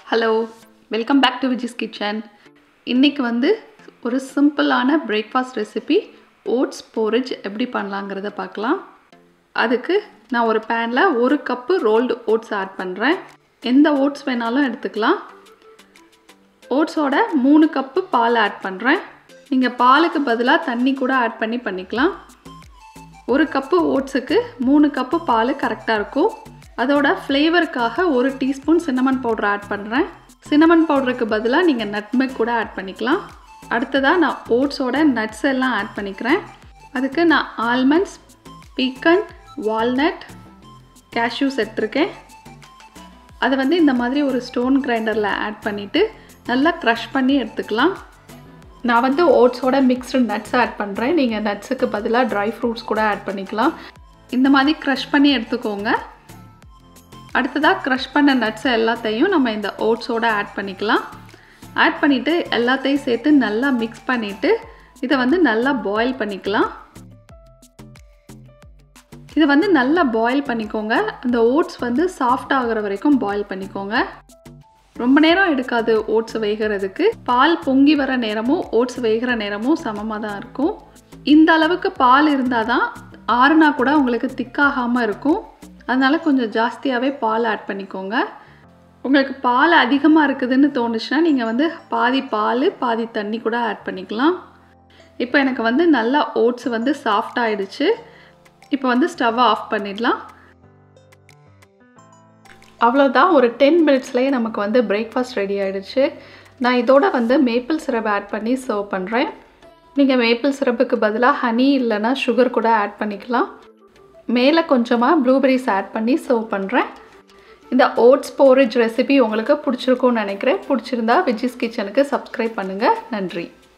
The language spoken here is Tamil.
hello welcome back to Viji's kitchen இன்றைக்கி வந்து ஒரு சிம்பிளான பிரேக்ஃபாஸ்ட் ரெசிபி ஓட்ஸ் போரிஜ் எப்படி பண்ணலாங்கிறத பார்க்கலாம் அதுக்கு நான் ஒரு பேனில் ஒரு கப்பு ரோல்டு ஓட்ஸ் ஆட் பண்ணுறேன் எந்த ஓட்ஸ் வேணாலும் எடுத்துக்கலாம் ஓட்ஸோட மூணு கப்பு பால் ஆட் பண்ணுறேன் நீங்கள் பாலுக்கு பதிலாக தண்ணி கூட ஆட் பண்ணி பண்ணிக்கலாம் ஒரு கப்பு ஓட்ஸுக்கு மூணு கப்பு பால் கரெக்டாக இருக்கும் அதோட ஃப்ளேவருக்காக ஒரு டீஸ்பூன் சின்னமன் பவுடர் ஆட் பண்ணுறேன் சின்னமன் பவுடருக்கு பதிலாக நீங்கள் நட்மெக் கூட ஆட் பண்ணிக்கலாம் அடுத்ததாக நான் ஓட்ஸோட நட்ஸ் எல்லாம் ஆட் பண்ணிக்கிறேன் அதுக்கு நான் ஆல்மண்ட்ஸ் பீக்கன் வால்நட் கேஷ்யூஸ் எடுத்திருக்கேன் அதை வந்து இந்த மாதிரி ஒரு ஸ்டோன் கிரைண்டரில் ஆட் பண்ணிவிட்டு நல்லா க்ரஷ் பண்ணி எடுத்துக்கலாம் நான் வந்து ஓட்ஸோட மிக்ஸ்டு நட்ஸ் ஆட் பண்ணுறேன் நீங்கள் நட்ஸுக்கு பதிலாக ட்ரை ஃப்ரூட்ஸ் கூட ஆட் பண்ணிக்கலாம் இந்த மாதிரி க்ரஷ் பண்ணி எடுத்துக்கோங்க அடுத்ததாக க்ரஷ் பண்ண நட்ஸ் எல்லாத்தையும் நம்ம இந்த ஓட்ஸோட ஆட் பண்ணிக்கலாம் ஆட் பண்ணிவிட்டு எல்லாத்தையும் சேர்த்து நல்லா மிக்ஸ் பண்ணிவிட்டு இதை வந்து நல்லா பாயில் பண்ணிக்கலாம் இதை வந்து நல்லா பாயில் பண்ணிக்கோங்க அந்த ஓட்ஸ் வந்து சாஃப்ட் ஆகிற வரைக்கும் பாயில் பண்ணிக்கோங்க ரொம்ப நேரம் எடுக்காது ஓட்ஸ் வேகிறதுக்கு பால் பொங்கி வர நேரமும் ஓட்ஸ் வேகிற நேரமும் சமமாக தான் இருக்கும் இந்த அளவுக்கு பால் இருந்தால் தான் ஆறுனா கூட உங்களுக்கு திக்காகாமல் இருக்கும் அதனால் கொஞ்சம் ஜாஸ்தியாகவே பால் ஆட் பண்ணிக்கோங்க உங்களுக்கு பால் அதிகமாக இருக்குதுன்னு தோணுச்சுன்னா நீங்கள் வந்து பாதி பால் பாதி தண்ணி கூட ஆட் பண்ணிக்கலாம் இப்போ எனக்கு வந்து நல்லா ஓட்ஸ் வந்து சாஃப்ட் ஆகிடுச்சு இப்போ வந்து ஸ்டவ்வை ஆஃப் பண்ணிடலாம் அவ்வளோதான் ஒரு டென் மினிட்ஸ்லேயே நமக்கு வந்து பிரேக்ஃபாஸ்ட் ரெடி ஆகிடுச்சு நான் இதோட வந்து மேப்பிள் சிரப் ஆட் பண்ணி சர்வ் பண்ணுறேன் நீங்கள் மேப்பிள் சிரப்புக்கு பதிலாக ஹனி இல்லைன்னா சுகர் கூட ஆட் பண்ணிக்கலாம் மேலே கொஞ்சமாக ப்ளூபெரிஸ் ஆட் பண்ணி சர்வ் பண்ணுறேன் இந்த ஓட்ஸ் போரிஜ் ரெசிபி உங்களுக்கு பிடிச்சிருக்கும்னு நினைக்கிறேன் பிடிச்சிருந்தா விஜிஸ் கிச்சனுக்கு சப்ஸ்கிரைப் பண்ணுங்கள் நன்றி